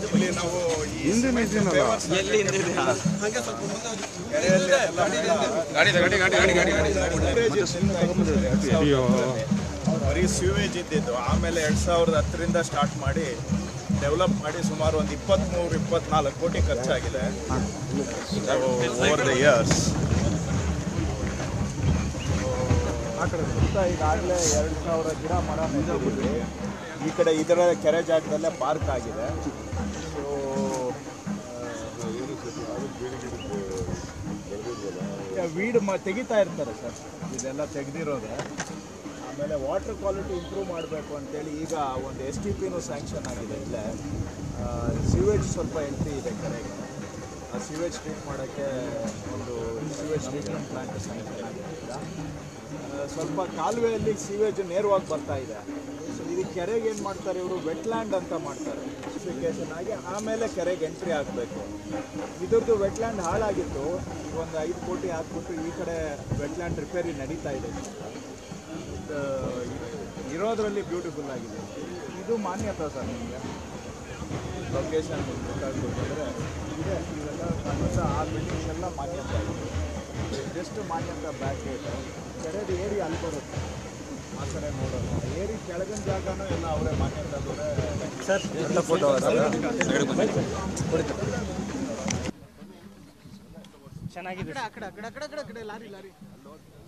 ಇಲ್ಲಿ ನಾವು ಈ ಹಿಂದಿನ ಇದೀನಲ್ಲ ಎಲ್ಲಿ ಹಿಂದಿದೆ ಕೆರೆಯಲ್ಲಿ ಅಯ್ಯೋ ಬರೀ ಸ್ಯೂವೇಜ್ ಇದ್ದಿದ್ದು ಆಮೇಲೆ ಎರಡ್ ಸಾವಿರದ ಹತ್ತರಿಂದ ಸ್ಟಾರ್ಟ್ ಮಾಡಿ ಡೆವಲಪ್ ಮಾಡಿ ಸುಮಾರು ಒಂದು ಇಪ್ಪತ್ತ್ಮೂರು ಇಪ್ಪತ್ನಾಲ್ಕು ಕೋಟಿ ಖರ್ಚಾಗಿದೆ ಓವರ್ ದ ಇಯರ್ಸ್ ಈಗಾಗಲೇ ಎರಡು ಸಾವಿರ ಗಿಡ ಮರ ನೆಟ್ಟಿದ್ದೀವಿ ಈ ಕಡೆ ಇದರ ಕೆರೆ ಜಾಗದಲ್ಲೇ ಪಾರ್ಕ್ ಆಗಿದೆ ಸೊ ವೀಡ್ ಮ ತೆಗಿತಾ ಇರ್ತಾರೆ ಸರ್ ಇದೆಲ್ಲ ತೆಗೆದಿರೋದೆ ಆಮೇಲೆ ವಾಟರ್ ಕ್ವಾಲಿಟಿ ಇಂಪ್ರೂವ್ ಮಾಡಬೇಕು ಅಂತೇಳಿ ಈಗ ಒಂದು ಎಸ್ ಟಿ ಪಿನೂ ಸ್ಯಾಂಕ್ಷನ್ ಆಗಿದೆ ಇಲ್ಲೇ ಸಿವೇಜ್ ಸ್ವಲ್ಪ ಎಂಟ್ರಿ ಇದೆ ಕೆರೆಗೆ ಆ ಸಿವೇಜ್ ಟ್ರೀಟ್ ಮಾಡೋಕ್ಕೆ ಒಂದು ಸಿವೇಜ್ ಟ್ರೀಟ್ಮೆಂಟ್ ಪ್ಲಾಂಟ್ ಸ್ಯಾಂಕ್ಷನ್ ಆಗಿದೆ ಈಗ ಆ, ಸ್ವಲ್ಪ ಕಾಲುವೆಯಲ್ಲಿ ಸೀವೇಜ್ ನೇರವಾಗಿ ಬರ್ತಾ ಇದೆ ಸೊ ಇದು ಕೆರೆಗೆ ಏನು ಮಾಡ್ತಾರೆ ಇವರು ವೆಟ್ಲ್ಯಾಂಡ್ ಅಂತ ಮಾಡ್ತಾರೆ ಸ್ಪೆಸಿಫಿಕೇಶನ್ ಆಗಿ ಆಮೇಲೆ ಕೆರೆಗೆ ಎಂಟ್ರಿ ಆಗಬೇಕು ಇದ್ರದ್ದು ವೆಟ್ಲ್ಯಾಂಡ್ ಹಾಳಾಗಿತ್ತು ಒಂದು ಐದು ಕೋಟಿ ಹಾಕ್ಬಿಟ್ಟು ಈ ಕಡೆ ವೆಟ್ಲ್ಯಾಂಡ್ ರಿಪೇರಿ ನಡೀತಾ ಇದೆ ಇದು ಇರೋದ್ರಲ್ಲಿ ಬ್ಯೂಟಿಫುಲ್ ಆಗಿದೆ ಇದು ಮಾನ್ಯತಾ ಸರ್ ನಿಮಗೆ ಲೊಕೇಶನ್ ಗೊತ್ತಾಗ್ಬೇಕಂದ್ರೆ ಇದೆ ಇವೆಲ್ಲ ಖಂಡಿತ ಆ ಬಿಲ್ಡಿಂಗ್ಸ್ ಎಲ್ಲ ಮಾನ್ಯತೆ ಆಗಿದೆ ಜಸ್ಟ್ ಮಾನ್ಯತಾ ಬ್ಯಾಕ್ ಗೇಟ್ ಕೆರೆದು ಏರಿ ಅಲ್ಲಿ ಬರುತ್ತೆ ಆ ಕಡೆ ನೋಡೋದು ಏರಿ ಕೆಳಗಿನ ಜಾಗನೂ ಎಲ್ಲ ಅವರೇ ಮಾನ್ಯತೆ ಸರ್ ಫೋಟೋ ಚೆನ್ನಾಗಿದೆ ಆ ಕಡೆ ಆ ಕಡೆ ಆ ಕಡೆ ಆ ಕಡೆ ಲಾರಿ ಲಾರಿ